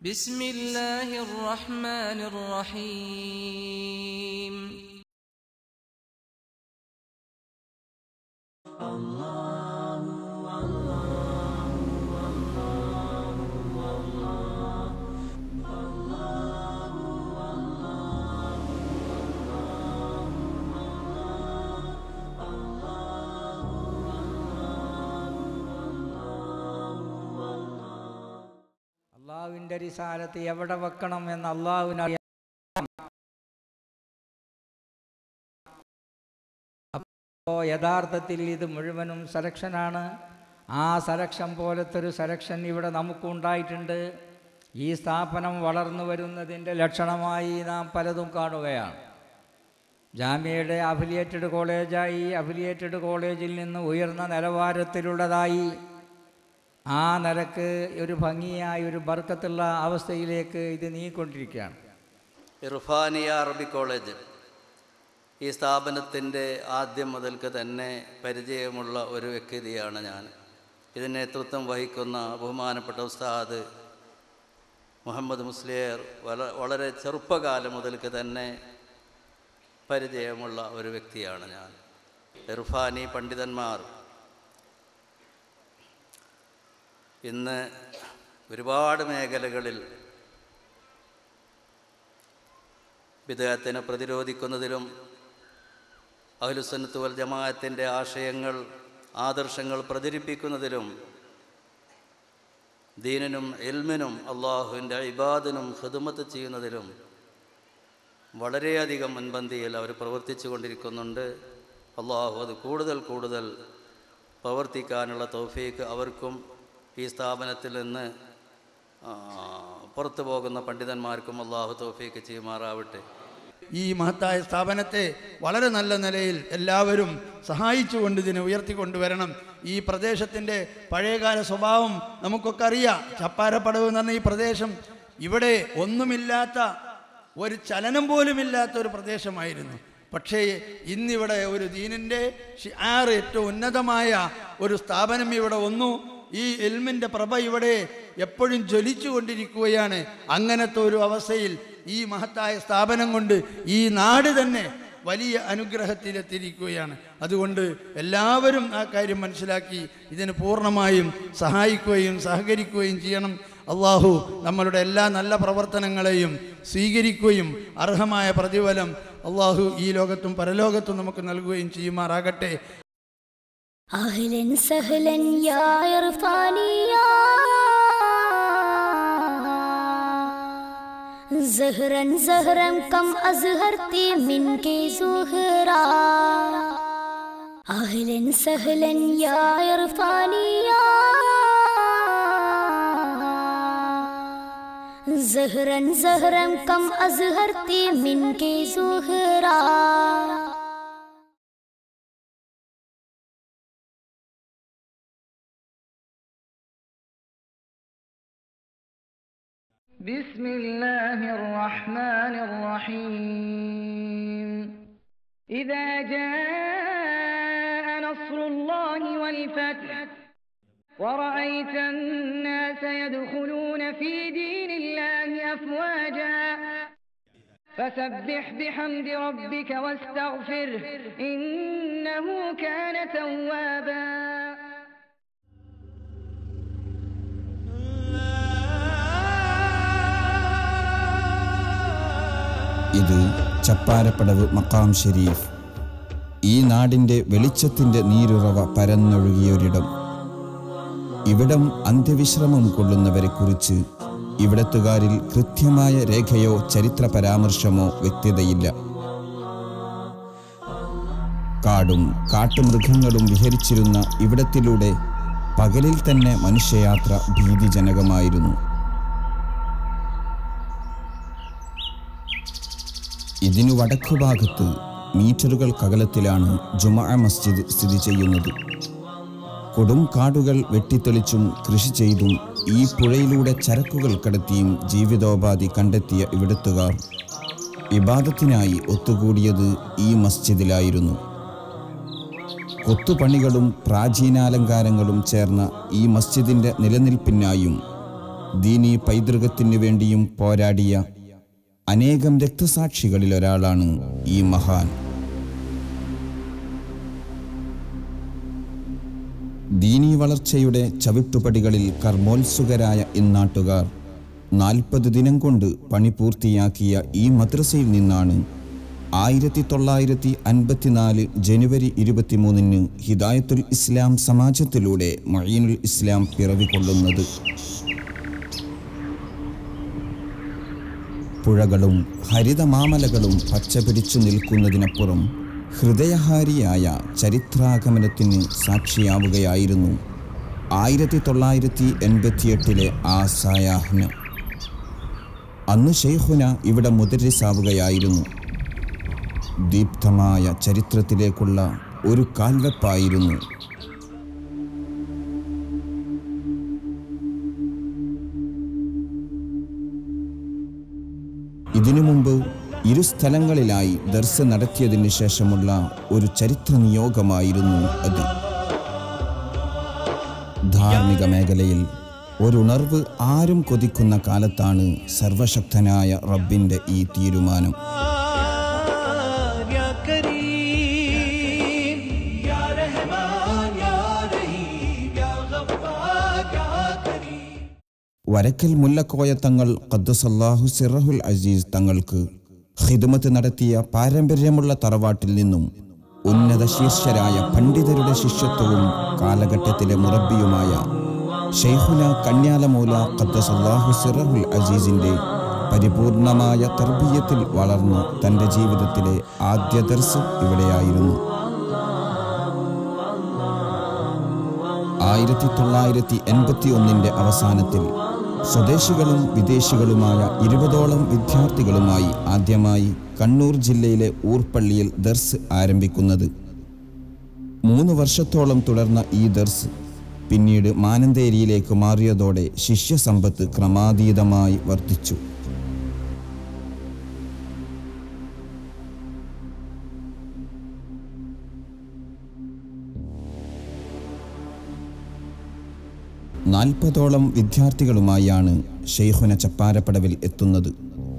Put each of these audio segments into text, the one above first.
بسم الله الرحمن الرحيم അള്ളാഹുവിൻ്റെ റിസാലത്ത് എവിടെ വെക്കണം എന്ന് അള്ളാഹുവിനറിയാം അപ്പോൾ യഥാർത്ഥത്തിൽ ഇത് മുഴുവനും സെലക്ഷനാണ് ആ സെലക്ഷൻ പോലത്തെ ഒരു സെലക്ഷൻ ഇവിടെ നമുക്കുണ്ടായിട്ടുണ്ട് ഈ സ്ഥാപനം വളർന്നു വരുന്നതിൻ്റെ ലക്ഷണമായി നാം പലതും കാണുകയാണ് ജാമ്യയുടെ അഫിലിയേറ്റഡ് കോളേജായി അഫിലിയേറ്റഡ് കോളേജിൽ നിന്ന് ഉയർന്ന നിലവാരത്തിലുള്ളതായി ആ നിലക്ക് ഒരു ഭംഗിയായ ഒരു ബർക്കത്തുള്ള അവസ്ഥയിലേക്ക് ഇത് നീങ്ങിക്കൊണ്ടിരിക്കുകയാണ് ഇർഫാനിയ അറബി കോളേജ് ഈ സ്ഥാപനത്തിൻ്റെ ആദ്യം മുതൽക്ക് തന്നെ പരിചയമുള്ള ഒരു വ്യക്തിയാണ് ഞാൻ ഇതിന് നേതൃത്വം വഹിക്കുന്ന ബഹുമാനപ്പെട്ട ഉസ്താദ് മുഹമ്മദ് മുസ്ലിയർ വള വളരെ ചെറുപ്പകാലം മുതൽക്ക് തന്നെ പരിചയമുള്ള ഒരു വ്യക്തിയാണ് ഞാൻ ഇർഫാനി പണ്ഡിതന്മാർ ഇന്ന് ഒരുപാട് മേഖലകളിൽ വിദേഹത്തിനെ പ്രതിരോധിക്കുന്നതിലും അഹ്ലുസന്നത്ത് വൽ ജമാഅത്തിൻ്റെ ആശയങ്ങൾ ആദർശങ്ങൾ പ്രചരിപ്പിക്കുന്നതിലും ദീനിനും എൽമിനും അള്ളാഹുവിൻ്റെ ഇബാദിനും ഹിദമത്ത് ചെയ്യുന്നതിലും വളരെയധികം മുൻപന്തിയിൽ അവർ പ്രവർത്തിച്ചു കൊണ്ടിരിക്കുന്നുണ്ട് അള്ളാഹു അത് കൂടുതൽ കൂടുതൽ പ്രവർത്തിക്കാനുള്ള തൗഫീക്ക് അവർക്കും ഈ സ്ഥാപനത്തിൽ നിന്ന് ആ, പുറത്തു പോകുന്ന പണ്ഡിതന്മാർക്കും അള്ളാഹു തൗഫീക്ക് ചെയ്യുമാറാവട്ടെ ഈ മഹത്തായ സ്ഥാപനത്തെ വളരെ നല്ല നിലയിൽ എല്ലാവരും സഹായിച്ചുകൊണ്ട് ഇതിനെ ഉയർത്തിക്കൊണ്ടുവരണം ഈ പ്രദേശത്തിൻ്റെ പഴയകാല സ്വഭാവം നമുക്കൊക്കെ അറിയാം ചപ്പാരപ്പടവ് എന്ന് പറഞ്ഞ ഈ പ്രദേശം ഇവിടെ ഒന്നുമില്ലാത്ത ഒരു ചലനം പോലുമില്ലാത്ത ഒരു പ്രദേശമായിരുന്നു പക്ഷേ ഇന്നിവിടെ ഒരു ദീനിൻ്റെ ഷിആർ ഏറ്റവും ഉന്നതമായ ഒരു സ്ഥാപനം ഇവിടെ വന്നു ഈ എൽമിൻ്റെ പ്രഭ ഇവിടെ എപ്പോഴും ജ്വലിച്ചു കൊണ്ടിരിക്കുകയാണ് അങ്ങനത്തെ ഒരു അവസ്ഥയിൽ ഈ മഹത്തായ സ്ഥാപനം കൊണ്ട് ഈ നാട് തന്നെ വലിയ അനുഗ്രഹത്തിലെത്തിയിരിക്കുകയാണ് അതുകൊണ്ട് എല്ലാവരും ആ കാര്യം മനസ്സിലാക്കി ഇതിന് പൂർണ്ണമായും സഹായിക്കുകയും സഹകരിക്കുകയും ചെയ്യണം അള്ളാഹു നമ്മളുടെ എല്ലാ നല്ല പ്രവർത്തനങ്ങളെയും സ്വീകരിക്കുകയും അർഹമായ പ്രതിഫലം അള്ളാഹു ഈ ലോകത്തും പരലോകത്തും നമുക്ക് നൽകുകയും ചെയ്യുമാറാകട്ടെ أهلا سهلا يا عرفاني يا زهرا زهرا كم أزهرتي منك زهرا أهلا سهلا يا عرفاني يا زهرا زهرا كم أزهرتي منك زهرا بسم الله الرحمن الرحيم إذا جاء نصر الله والفتح ورأيت الناس يدخلون في دين الله أفواجا فسبح بحمد ربك واستغفره إنه كان توابا ഇത് ചപ്പാരപ്പടവ് മക്കാം ഷെരീഫ് ഈ നാടിൻ്റെ വെളിച്ചത്തിൻ്റെ നീരുറവ പരന്നൊഴുകിയൊരിടം ഇവിടം അന്ത്യവിശ്രമം കൊള്ളുന്നവരെക്കുറിച്ച് ഇവിടത്തുകാരിൽ കൃത്യമായ രേഖയോ ചരിത്ര പരാമർശമോ വ്യക്തതയില്ല കാടും കാട്ടുമൃഗങ്ങളും വിഹരിച്ചിരുന്ന ഇവിടത്തിലൂടെ പകലിൽ തന്നെ മനുഷ്യയാത്ര ഭീതിജനകമായിരുന്നു ഇതിനു വടക്കുഭാഗത്ത് മീറ്ററുകൾക്കകലത്തിലാണ് ജുമാ മസ്ജിദ് സ്ഥിതി ചെയ്യുന്നത് കൊടും കാടുകൾ വെട്ടിത്തെളിച്ചും കൃഷി ചെയ്തും ഈ പുഴയിലൂടെ ചരക്കുകൾ കടത്തിയും ജീവിതോപാധി കണ്ടെത്തിയ ഇവിടുത്തുകാർ ഇബാദത്തിനായി ഒത്തുകൂടിയത് ഈ മസ്ജിദിലായിരുന്നു കൊത്തുപണികളും പ്രാചീനാലങ്കാരങ്ങളും ചേർന്ന ഈ മസ്ജിദിൻ്റെ നിലനിൽപ്പിനായും ദീനീ പൈതൃകത്തിനു വേണ്ടിയും പോരാടിയ അനേകം രക്തസാക്ഷികളിൽ ഒരാളാണ് ഈ മഹാൻ ദീനീ വളർച്ചയുടെ ചവിട്ടുപടികളിൽ കർമ്മോത്സുകരായ ഇന്നാട്ടുകാർ നാൽപ്പത് ദിനം കൊണ്ട് പണി പൂർത്തിയാക്കിയ ഈ മദ്രസയിൽ നിന്നാണ് ആയിരത്തി തൊള്ളായിരത്തി അൻപത്തിനാല് ജനുവരി ഇരുപത്തിമൂന്നിന് ഹിദായത്തുൽ ഇസ്ലാം സമാജത്തിലൂടെ മൊയ്യനുൽ ഇസ്ലാം പിറവികൊള്ളുന്നത് പുഴകളും ഹരിതമാമലകളും പച്ചപിടിച്ചു നിൽക്കുന്നതിനപ്പുറം ഹൃദയഹാരിയായ ചരിത്രാഗമനത്തിന് സാക്ഷിയാവുകയായിരുന്നു ആയിരത്തി തൊള്ളായിരത്തി എൺപത്തിയെട്ടിലെ ആ സായാഹ്ന അന്ന് ഷെയ്ഖുന ഇവിടെ മുദരിസാവുകയായിരുന്നു ദീപ്തമായ ചരിത്രത്തിലേക്കുള്ള ഒരു കാൽവെപ്പായിരുന്നു ഇതിനു മുമ്പ് ഇരു സ്ഥലങ്ങളിലായി ദർശ നടത്തിയതിനു ശേഷമുള്ള ഒരു ചരിത്ര നിയോഗമായിരുന്നു അത് ധാർമ്മിക മേഖലയിൽ ഒരുണർവ് ആരും കൊതിക്കുന്ന കാലത്താണ് സർവശക്തനായ റബ്ബിന്റെ ഈ തീരുമാനം يا كريم يا رحمن يا رحيم يا غفار يا كريم വരക്കൽ മുല്ലക്കോയ തങ്ങൾ ഖദ്ദസല്ലാഹു സിറഹുൽ അസീസ് തങ്ങൾക്ക് ഖിദ്മത്ത് നടത്തിയ പാരമ്പര്യമുള്ള തറവാട്ടിൽ നിന്നും ഉന്നത ശീർഷരായ പണ്ഡിതരുടെ ശിഷ്യത്വവും കാലഘട്ടത്തിലെ മുറബിയുമായ ഷെയ്ഖുന കന്യാലമൂല ഖദ്ദസല്ലാഹു സിറഹുൽ അസീസിന്റെ പരിപൂർണമായ തർബീയത്തിൽ വളർന്ന തൻ്റെ ജീവിതത്തിലെ ആദ്യ ദർസ് ഇവിടെയായിരുന്നു ആയിരത്തി തൊള്ളായിരത്തി എൺപത്തി ഒന്നിൻ്റെ അവസാനത്തിൽ സ്വദേശികളും വിദേശികളുമായ ഇരുപതോളം വിദ്യാർത്ഥികളുമായി ആദ്യമായി കണ്ണൂർ ജില്ലയിലെ ഊർപ്പള്ളിയിൽ ദർസ് ആരംഭിക്കുന്നത് മൂന്ന് വർഷത്തോളം തുടർന്ന ഈ ദർസ് പിന്നീട് മാനന്തേരിയിലേക്ക് മാറിയതോടെ ശിഷ്യസമ്പത്ത് ക്രമാതീതമായി വർദ്ധിച്ചു നാൽപ്പതോളം വിദ്യാർത്ഥികളുമായാണ് ഷെയ്ഖുന ചപ്പാരപ്പടവിൽ എത്തുന്നത്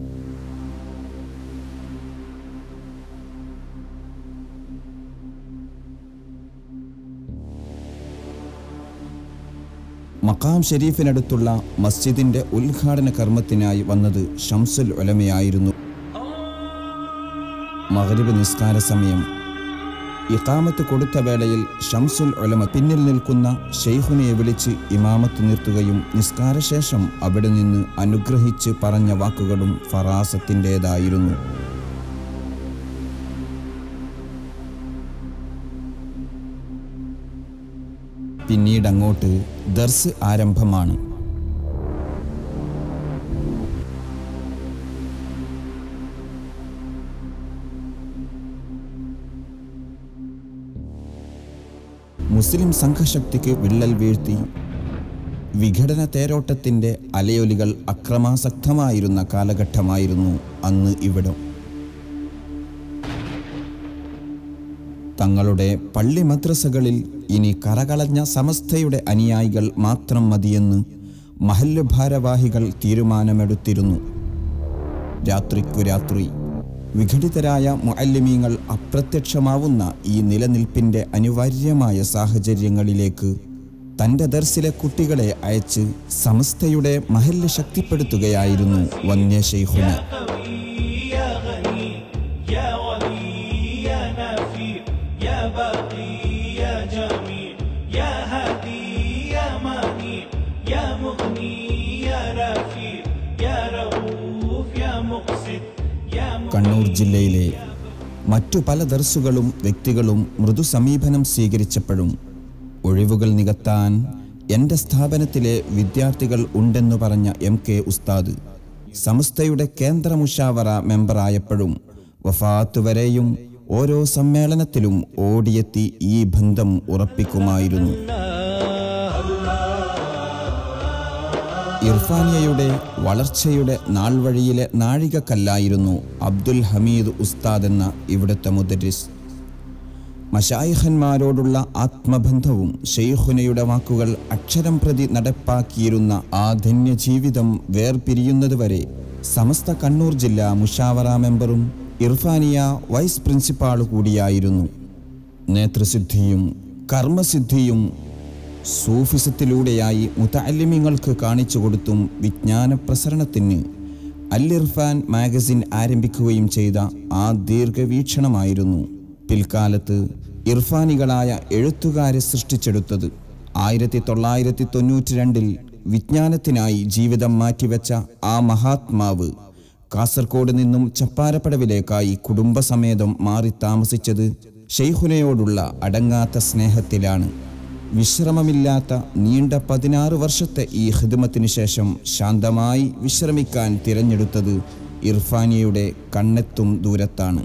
മക്കാം ഷെരീഫിനടുത്തുള്ള മസ്ജിദിന്റെ ഉദ്ഘാടന കർമ്മത്തിനായി വന്നത് ഷംസുൽ ഒലമയായിരുന്നു മഗ്രിബ് നിസ്കാര സമയം ഇഖാമത്ത് കൊടുത്ത വേളയിൽ ഷംസുൽ ഒലമ പിന്നിൽ നിൽക്കുന്ന ഷെയ്ഖുനെ വിളിച്ച് ഇമാമത്ത് നിർത്തുകയും നിസ്കാരശേഷം അവിടെ നിന്ന് അനുഗ്രഹിച്ച് പറഞ്ഞ വാക്കുകളും ഫറാസത്തിൻ്റെതായിരുന്നു പിന്നീടങ്ങോട്ട് ദർസ് ആരംഭമാണ് മുസ്ലിം സംഘശക്തിക്ക് വിള്ളൽ വീഴ്ത്തി വിഘടന തേരോട്ടത്തിൻ്റെ അലയൊലികൾ അക്രമാസക്തമായിരുന്ന കാലഘട്ടമായിരുന്നു അന്ന് ഇവിടം തങ്ങളുടെ പള്ളി മദ്രസകളിൽ ഇനി കറകളഞ്ഞ സമസ്തയുടെ അനുയായികൾ മാത്രം മതിയെന്ന് മഹല്ല് ഭാരവാഹികൾ തീരുമാനമെടുത്തിരുന്നു രാത്രിക്കു രാത്രി വിഘടിതരായ മുഅല്ലിമീങ്ങൾ അപ്രത്യക്ഷമാവുന്ന ഈ നിലനിൽപ്പിൻ്റെ അനിവാര്യമായ സാഹചര്യങ്ങളിലേക്ക് തൻ്റെ ദർസിലെ കുട്ടികളെ അയച്ച് സമസ്തയുടെ മഹല്ല് ശക്തിപ്പെടുത്തുകയായിരുന്നു വന്യ ഷെയ്ഖുന يا غني يا ولي يا نافي يا باقي يا جميل يا هادي يا ماني يا مغني يا رافي يا رؤوف يا مقسط يا കണ്ണൂർ ജില്ലയിലെ മറ്റു പല ദർസുകളും വ്യക്തികളും മൃദു സമീപനം സ്വീകരിച്ചപ്പോഴും ഒഴിവുകൾ നികത്താൻ എൻ്റെ സ്ഥാപനത്തിലെ വിദ്യാർത്ഥികൾ ഉണ്ടെന്നു പറഞ്ഞ എം കെ ഉസ്താദ് സമസ്തയുടെ കേന്ദ്ര മുഷാവറ മെമ്പറായപ്പോഴും വഫാത്ത് വരെയും ഓരോ സമ്മേളനത്തിലും ഓടിയെത്തി ഈ ബന്ധം ഉറപ്പിക്കുമായിരുന്നു ഇർഫാനിയയുടെ വളർച്ചയുടെ നാൾവഴിയിലെ നാഴികക്കല്ലായിരുന്നു അബ്ദുൽ ഹമീദ് ഉസ്താദ് എന്ന ഇവിടുത്തെ മുദരിസ് മഷായിഹന്മാരോടുള്ള ആത്മബന്ധവും ഷെയ്ഖുനയുടെ വാക്കുകൾ അക്ഷരം പ്രതി നടപ്പാക്കിയിരുന്ന ആ ധന്യജീവിതം വേർപിരിയുന്നതുവരെ സമസ്ത കണ്ണൂർ ജില്ലാ മുഷാവറ മെമ്പറും ഇർഫാനിയ വൈസ് പ്രിൻസിപ്പാൾ കൂടിയായിരുന്നു നേതൃസിദ്ധിയും കർമ്മസിദ്ധിയും സൂഫിസത്തിലൂടെയായി മുത്തല്ലിമിങ്ങൾക്ക് കാണിച്ചു കൊടുത്തും വിജ്ഞാന പ്രസരണത്തിന് അൽ ഇർഫാൻ മാഗസിൻ ആരംഭിക്കുകയും ചെയ്ത ആ ദീർഘവീക്ഷണമായിരുന്നു പിൽക്കാലത്ത് ഇർഫാനികളായ എഴുത്തുകാരെ സൃഷ്ടിച്ചെടുത്തത് ആയിരത്തി തൊള്ളായിരത്തി തൊണ്ണൂറ്റി രണ്ടിൽ വിജ്ഞാനത്തിനായി ജീവിതം മാറ്റിവെച്ച ആ മഹാത്മാവ് കാസർഗോഡ് നിന്നും ചപ്പാരപ്പടവിലേക്കായി കുടുംബസമേതം മാറി താമസിച്ചത് ഷെയ്ഖുനയോടുള്ള അടങ്ങാത്ത സ്നേഹത്തിലാണ് വിശ്രമമില്ലാത്ത നീണ്ട പതിനാറ് വർഷത്തെ ഈ ഹിദ്മത്തിന് ശേഷം ശാന്തമായി വിശ്രമിക്കാൻ തിരഞ്ഞെടുത്തത് ഇർഫാനിയുടെ കണ്ണെത്തും ദൂരത്താണ്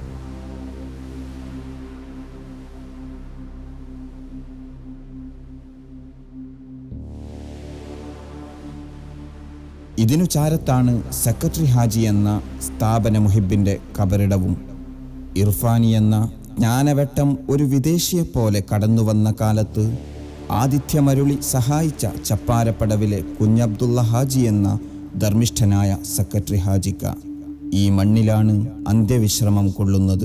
ഇതിനു ചാരത്താണ് സെക്രട്ടറി ഹാജി എന്ന സ്ഥാപന മുഹിബിൻ്റെ കബറിടവും ഇർഫാനി എന്ന ജ്ഞാനവെട്ടം ഒരു വിദേശിയെപ്പോലെ കടന്നുവന്ന കാലത്ത് ആതിഥ്യമരുളി സഹായിച്ച ചപ്പാരപ്പടവിലെ കുഞ്ഞബ്ദുള്ള ഹാജി എന്ന ധർമ്മിഷ്ഠനായ സെക്രട്ടറി ഹാജിക്ക ഈ മണ്ണിലാണ് അന്ത്യവിശ്രമം കൊള്ളുന്നത്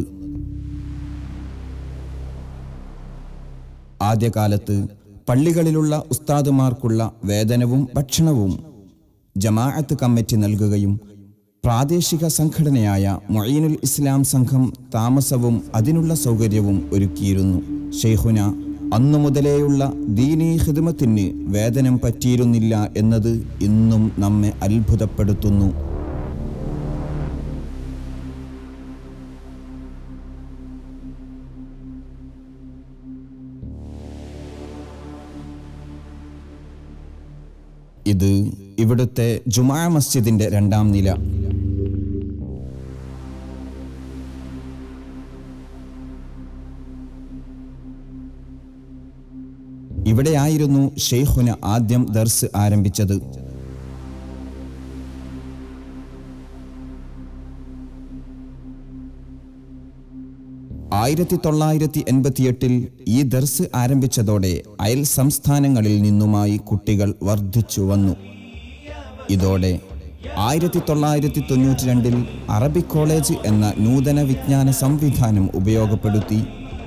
ആദ്യകാലത്ത് പള്ളികളിലുള്ള ഉസ്താദുമാർക്കുള്ള വേതനവും ഭക്ഷണവും ജമാഅത്ത് കമ്മിറ്റി നൽകുകയും പ്രാദേശിക സംഘടനയായ മൊയ്നുൽ ഇസ്ലാം സംഘം താമസവും അതിനുള്ള സൗകര്യവും ഒരുക്കിയിരുന്നു ഷെയ്ഖുന അന്നു മുതലേയുള്ള ദീനീ ഹിദ്മത്തിന് വേതനം പറ്റിയിരുന്നില്ല എന്നത് ഇന്നും നമ്മെ അത്ഭുതപ്പെടുത്തുന്നു ഇത് ഇവിടുത്തെ ജുമാ മസ്ജിദിന്റെ രണ്ടാം നില ഇവിടെയായിരുന്നു ഷെയ്ഖുന ആദ്യം ദർസ് ആരംഭിച്ചത് ആയിരത്തി തൊള്ളായിരത്തി എൺപത്തിയെട്ടിൽ ഈ ദർസ് ആരംഭിച്ചതോടെ അയൽ സംസ്ഥാനങ്ങളിൽ നിന്നുമായി കുട്ടികൾ വർദ്ധിച്ചു വന്നു ഇതോടെ ആയിരത്തി തൊള്ളായിരത്തി തൊണ്ണൂറ്റി രണ്ടിൽ അറബിക് കോളേജ് എന്ന നൂതന വിജ്ഞാന സംവിധാനം ഉപയോഗപ്പെടുത്തി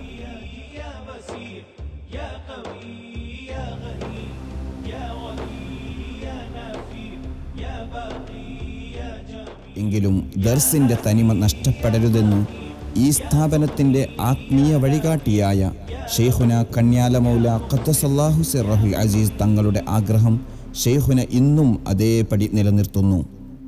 എങ്കിലും ദർസിന്റെ തനിമ നഷ്ടപ്പെടരുതെന്ന് ഈ സ്ഥാപനത്തിന്റെ ആത്മീയ വഴികാട്ടിയായ ഷെയ്ഖുന കന്യാലമൗല ഖത്തസല്ലാഹു സിറഹുൽ അസീസ് തങ്ങളുടെ ആഗ്രഹം ഷെയ്ഖുന ഇന്നും അതേപടി നിലനിർത്തുന്നു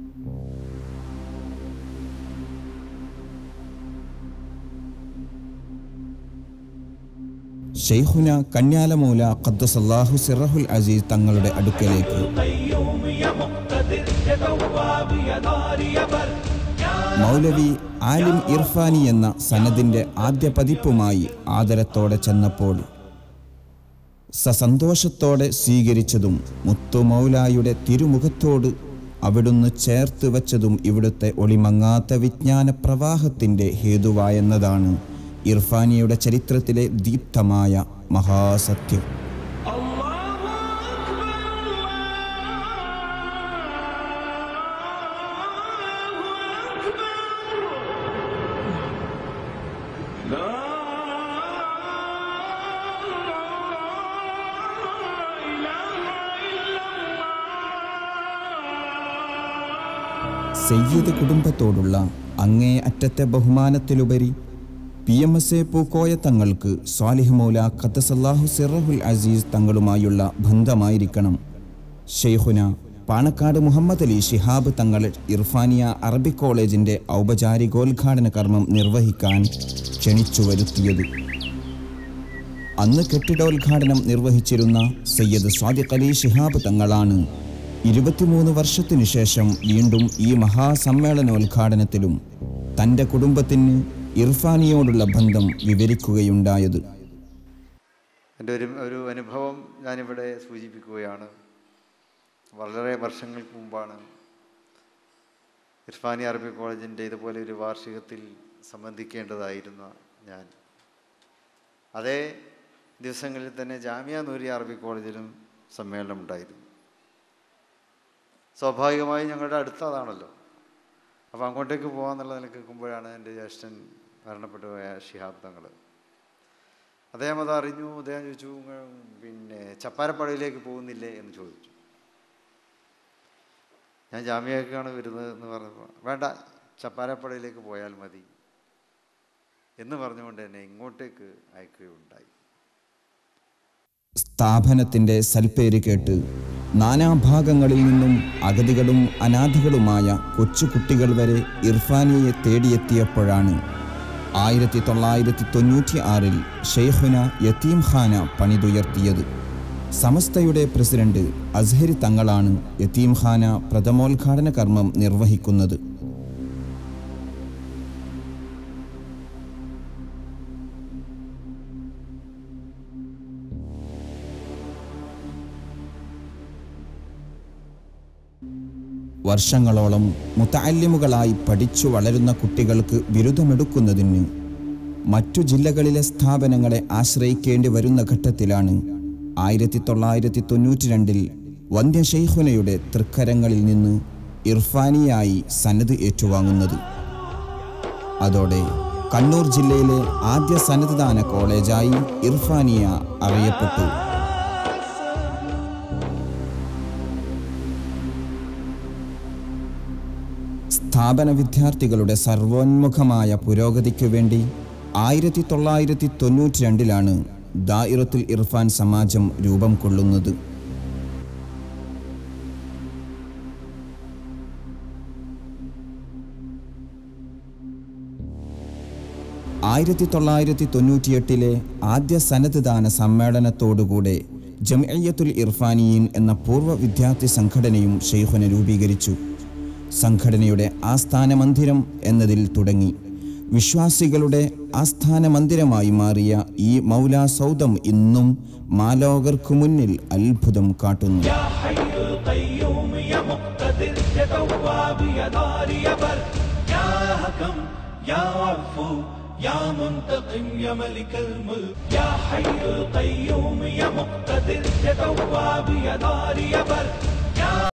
ഷെയ്ഖുന കന്യാലമൗല ഖദ്ദസല്ലാഹു സിറഹുൽ അസീസ് തങ്ങളുടെ അടുക്കലേക്ക് قيوم يا مقتدر يا تواب يا دار يا بر മൗലവി ആലിം ഇർഫാനി എന്ന സനദിന്റെ ആദ്യ പതിപ്പുമായി ആദരത്തോടെ ചെന്നപ്പോൾ സസന്തോഷത്തോടെ സ്വീകരിച്ചതും മുത്തുമൗലായുടെ തിരുമുഖത്തോട് അവിടുന്ന് ചേർത്ത് വച്ചതും ഇവിടുത്തെ ഒളിമങ്ങാത്ത വിജ്ഞാന പ്രവാഹത്തിന്റെ ഹേതുവായെന്നതാണ് ഇർഫാനിയുടെ ചരിത്രത്തിലെ ദീപ്തമായ മഹാസത്യം സയ്യിദ് കുടുംബത്തോടുള്ള അങ്ങേ അറ്റത്തെ ബഹുമാനത്തിലുപരി P M S A Pookoya തങ്ങൾക്ക് സ്വാലിഹ് മൗല ഖത്തസല്ലാഹു സിറഹുൽ അസീസ് തങ്ങളുമായുള്ള ബന്ധമായിരിക്കണം ഷെയ്ഖുന പാണക്കാട് മുഹമ്മദ് അലി ഷിഹാബ് തങ്ങൾ ഇർഫാനിയ അറബിക് കോളേജിന്റെ ഔപചാരികോദ്ഘാടന കർമ്മം നിർവഹിക്കാൻ ക്ഷണിച്ചു വരുത്തിയത് അന്ന് കെട്ടിടോദ്ഘാടനം നിർവഹിച്ചിരുന്ന സയ്യദ് സ്വാദിഖ് അലി ഷിഹാബ് തങ്ങളാണ് ഇരുപത്തിമൂന്ന് വർഷത്തിനു ശേഷം വീണ്ടും ഈ മഹാസമ്മേളനോദ്ഘാടനത്തിലും തൻ്റെ കുടുംബത്തിന് ഇർഫാനിയോടുള്ള ബന്ധം വിവരിക്കുകയുണ്ടായത് എൻ്റെ ഒരു ഒരു അനുഭവം ഞാനിവിടെ സൂചിപ്പിക്കുകയാണ് വളരെ വർഷങ്ങൾക്ക് മുമ്പാണ് ഇർഫാനി അറബി കോളേജിൻ്റെ ഇതുപോലെ ഒരു വാർഷികത്തിൽ സംബന്ധിക്കേണ്ടതായിരുന്ന ഞാൻ അതേ ദിവസങ്ങളിൽ തന്നെ ജാമിയ നൂരിയ അറബി കോളേജിലും സമ്മേളനം ഉണ്ടായിരുന്നു സ്വാഭാവികമായി ഞങ്ങളുടെ അടുത്ത അതാണല്ലോ അപ്പോൾ അങ്ങോട്ടേക്ക് പോകാമെന്നുള്ള നിലക്ക് നിൽക്കുമ്പോഴാണ് എൻ്റെ ജ്യേഷ്ഠൻ മരണപ്പെട്ടു പോയ ഷിഹാബ് തങ്ങൾ അദ്ദേഹം അത് അറിഞ്ഞു അദ്ദേഹം ചോദിച്ചു "നിങ്ങൾ പിന്നെ ചപ്പാരപ്പടയിലേക്ക് പോകുന്നില്ലേ എന്ന് ചോദിച്ചു ഞാൻ ജാമ്യക്കാണ് വരുന്നത് എന്ന് പറഞ്ഞപ്പോൾ വേണ്ട ചപ്പാരപ്പടയിലേക്ക് പോയാൽ മതി എന്ന് പറഞ്ഞുകൊണ്ട് എന്നെ ഇങ്ങോട്ടേക്ക് അയക്കുകയുണ്ടായി സ്ഥാപനത്തിൻ്റെ സൽപ്പേര് കേട്ട് നാനാഭാഗങ്ങളിൽ നിന്നും അഗതികളും അനാഥകളുമായ കൊച്ചുകുട്ടികൾ വരെ ഇർഫാനിയെ തേടിയെത്തിയപ്പോഴാണ് ആയിരത്തി തൊള്ളായിരത്തി തൊണ്ണൂറ്റി ആറിൽ ഷെയ്ഖുന യത്തീംഖാന പണിതുയർത്തിയത് സമസ്തയുടെ പ്രസിഡന്റ് അസ്ഹരി തങ്ങളാണ് യത്തീംഖാന പ്രഥമോദ്ഘാടന കർമ്മം നിർവഹിക്കുന്നത് വർഷങ്ങളോളം മുത്തല്ലിമുകളായി പഠിച്ചു വളരുന്ന കുട്ടികൾക്ക് ബിരുദമെടുക്കുന്നതിന് മറ്റു ജില്ലകളിലെ സ്ഥാപനങ്ങളെ ആശ്രയിക്കേണ്ടി വരുന്ന ഘട്ടത്തിലാണ് ആയിരത്തി തൊള്ളായിരത്തി തൊണ്ണൂറ്റി രണ്ടിൽ വന്ധ്യശൈഖുനയുടെ തൃക്കരങ്ങളിൽ നിന്ന് ഇർഫാനിയായി സനത് ഏറ്റുവാങ്ങുന്നത് അതോടെ കണ്ണൂർ ജില്ലയിലെ ആദ്യ സന്നദ്ധദാന കോളേജായി ഇർഫാനിയ അറിയപ്പെട്ടു സ്ഥാപന വിദ്യാർത്ഥികളുടെ സർവോന്മുഖമായ പുരോഗതിക്കു വേണ്ടി ആയിരത്തി തൊള്ളായിരത്തി തൊണ്ണൂറ്റി രണ്ടിലാണ് ദായിറത്തുൽ ഇർഫാൻ സമാജം രൂപം കൊള്ളുന്നത് ആയിരത്തി തൊള്ളായിരത്തി തൊണ്ണൂറ്റിയെട്ടിലെ ആദ്യ സന്നദ്ധദാന സമ്മേളനത്തോടുകൂടെ ജംഇയ്യത്തുൽ ഇർഫാനിയീൻ എന്ന പൂർവ്വ വിദ്യാർത്ഥി സംഘടനയും ഷെയ്ഖുന രൂപീകരിച്ചു സംഘടനയുടെ ആസ്ഥാന മന്ദിരം എന്നതിൽ തുടങ്ങി വിശ്വാസികളുടെ ആസ്ഥാന മന്ദിരമായി മാറിയ ഈ മൗലാ സൗദം ഇന്നും മാലോകർക്കു മുന്നിൽ അത്ഭുതം കാട്ടുന്നു يا حي القيوم يا مقتدر يا تواب يا نار يا بر يا حكم يا عفو يا منتقم يا ملك الملك يا حي القيوم يا مقتدر يا تواب يا نار يا بر يا